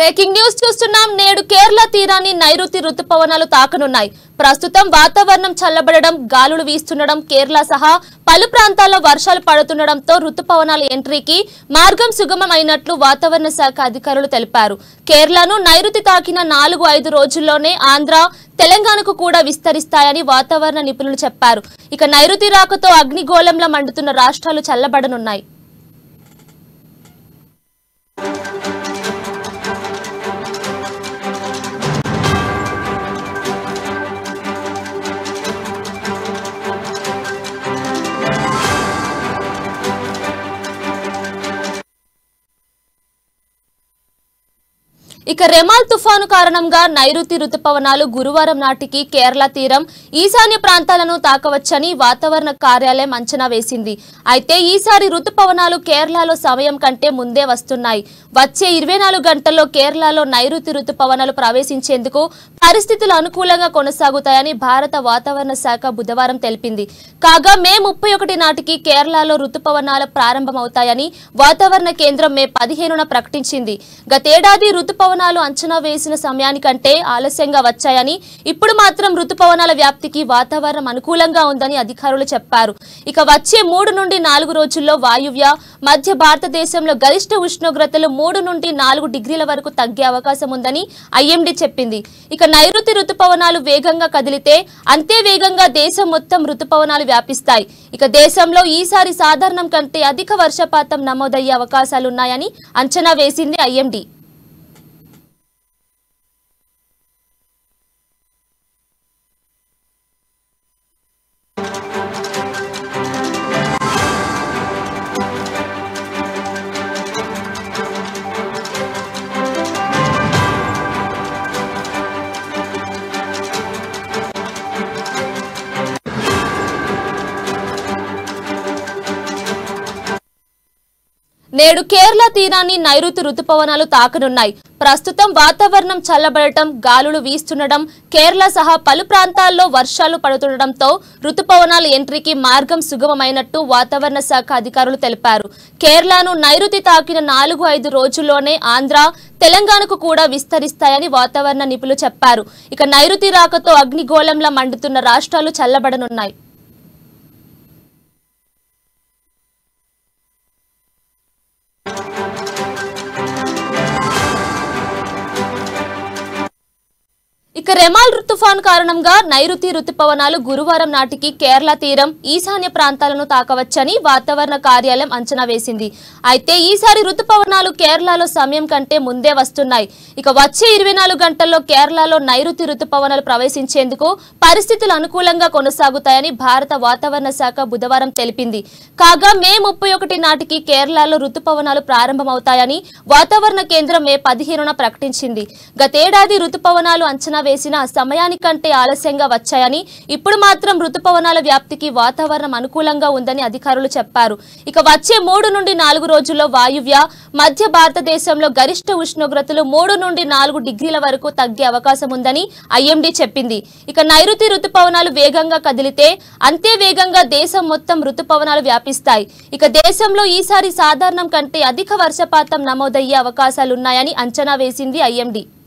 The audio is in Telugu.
బ్రేకింగ్ న్యూస్ చూస్తున్నాం నేడు కేరళ తీరాన్ని నైరుతి రుతుపవనాలు తాకనున్నాయి ప్రస్తుతం వాతావరణం చల్లబడడం గాలులు వీస్తుండడం కేరళ సహా పలు ప్రాంతాల్లో వర్షాలు పడుతుండడంతో రుతుపవనాల ఎంట్రీకి మార్గం సుగమమైనట్లు వాతావరణ శాఖ అధికారులు తెలిపారు కేరళను నైరుతి తాకిన నాలుగు ఐదు రోజుల్లోనే ఆంధ్ర తెలంగాణకు కూడా విస్తరిస్తాయని వాతావరణ నిపుణులు చెప్పారు ఇక నైరుతి రాకతో అగ్నిగోళంలా మండుతున్న రాష్ట్రాలు చల్లబడనున్నాయి ఇక రెమాల్ తుఫాను కారణంగా నైరుతి రుతుపవనాలు గురువారం నాటికి కేరళ తీరం ఈశాన్య ప్రాంతాలను తాకవచ్చని వాతావరణ కార్యాలయం అంచనా వేసింది అయితే ఈసారి రుతుపవనాలు కేరళలో సమయం కంటే ముందే వస్తున్నాయి వచ్చే ఇరవై నాలుగు గంటల్లో కేరళలో నైరుతి రుతుపవనాలు ప్రవేశించేందుకు పరిస్థితులు అనుకూలంగా కొనసాగుతాయని భారత వాతావరణ శాఖ బుధవారం తెలిపింది కాగా మే ముప్పై ఒకటి నాటికి కేరళలో రుతుపవనాలు ప్రారంభమవుతాయని వాతావరణ కేంద్రం మే పదిహేనున ప్రకటించింది గతేడాది రుతుపవనాలు అంచనా వేసిన సమయానికంటే ఆలస్యంగా వచ్చాయని ఇప్పుడు మాత్రం రుతుపవనాల వ్యాప్తికి వాతావరణం అనుకూలంగా ఉందని అధికారులు చెప్పారు ఇక వచ్చే మూడు నుండి నాలుగు రోజుల్లో వాయువ్య మధ్య భారతదేశంలో గరిష్ట ఉష్ణోగ్రతలు మూడు నుండి నాలుగు డిగ్రీల వరకు తగ్గే అవకాశం ఉందని ఐఎండీ చెప్పింది ఇక నైరుతి రుతుపవనాలు వేగంగా కదిలితే అంతే వేగంగా దేశం మొత్తం రుతుపవనాలు వ్యాపిస్తాయి ఇక దేశంలో ఈసారి సాధారణం కంటే అధిక వర్షపాతం నమోదయ్యే అవకాశాలున్నాయని అంచనా వేసింది ఐఎండీ నేడు కేరళ తీరాన్ని నైరుతి రుతుపవనాలు తాకనున్నాయి ప్రస్తుతం వాతావరణం చల్లబడటం గాలులు వీస్తుండడం కేరళ సహా పలు ప్రాంతాల్లో వర్షాలు పడుతుండటంతో రుతుపవనాల ఎంట్రీకి మార్గం సుగమమైనట్టు వాతావరణ శాఖ అధికారులు తెలిపారు కేరళను నైరుతి తాకిన నాలుగు ఐదు రోజుల్లోనే ఆంధ్ర తెలంగాణకు కూడా విస్తరిస్తాయని వాతావరణ నిపుణులు చెప్పారు ఇక నైరుతి రాకతో అగ్నిగోళంలా మండుతున్న రాష్ట్రాలు చల్లబడనున్నాయి ఇక రెమాల్ తుఫాన్ కారణంగా నైరుతి రుతుపవనాలు గురువారం నాటికి కేరళ తీరం ఈశాన్య ప్రాంతాలను తాకవచ్చని వాతావరణ కార్యాలయం అంచనా వేసింది అయితే ఈసారి రుతుపవనాలు కేరళలో సమయం కంటే ముందే వస్తున్నాయి ఇక వచ్చే ఇరవై నాలుగు గంటల్లో కేరళలో నైరుతి రుతుపవనాలు ప్రవేశించేందుకు పరిస్థితులు అనుకూలంగా కొనసాగుతాయని భారత వాతావరణ శాఖ బుధవారం తెలిపింది కాగా మే ముప్పై ఒకటి నాటికి కేరళలో రుతుపవనాలు ప్రారంభమవుతాయని వాతావరణ కేంద్రం మే పదిహేనున ప్రకటించింది గతేడాది రుతుపవనాలు అంచనా వేసిన సమయానికంటే ఆలస్యంగా వచ్చాయని ఇప్పుడు మాత్రం రుతుపవనాల వ్యాప్తికి వాతావరణం అనుకూలంగా ఉందని అధికారులు చెప్పారు ఇక వచ్చే మూడు నుండి నాలుగు రోజుల్లో వాయువ్య మధ్య భారతదేశంలో గరిష్ట ఉష్ణోగ్రతలు మూడు నుండి నాలుగు డిగ్రీల వరకు తగ్గే అవకాశం ఉందని ఐఎండీ చెప్పింది ఇక నైరుతి రుతుపవనాలు వేగంగా కదిలితే అంతే వేగంగా దేశం మొత్తం రుతుపవనాలు వ్యాపిస్తాయి ఇక దేశంలో ఈసారి సాధారణం కంటే అధిక వర్షపాతం నమోదయ్యే అవకాశాలున్నాయని అంచనా వేసింది ఐఎండీ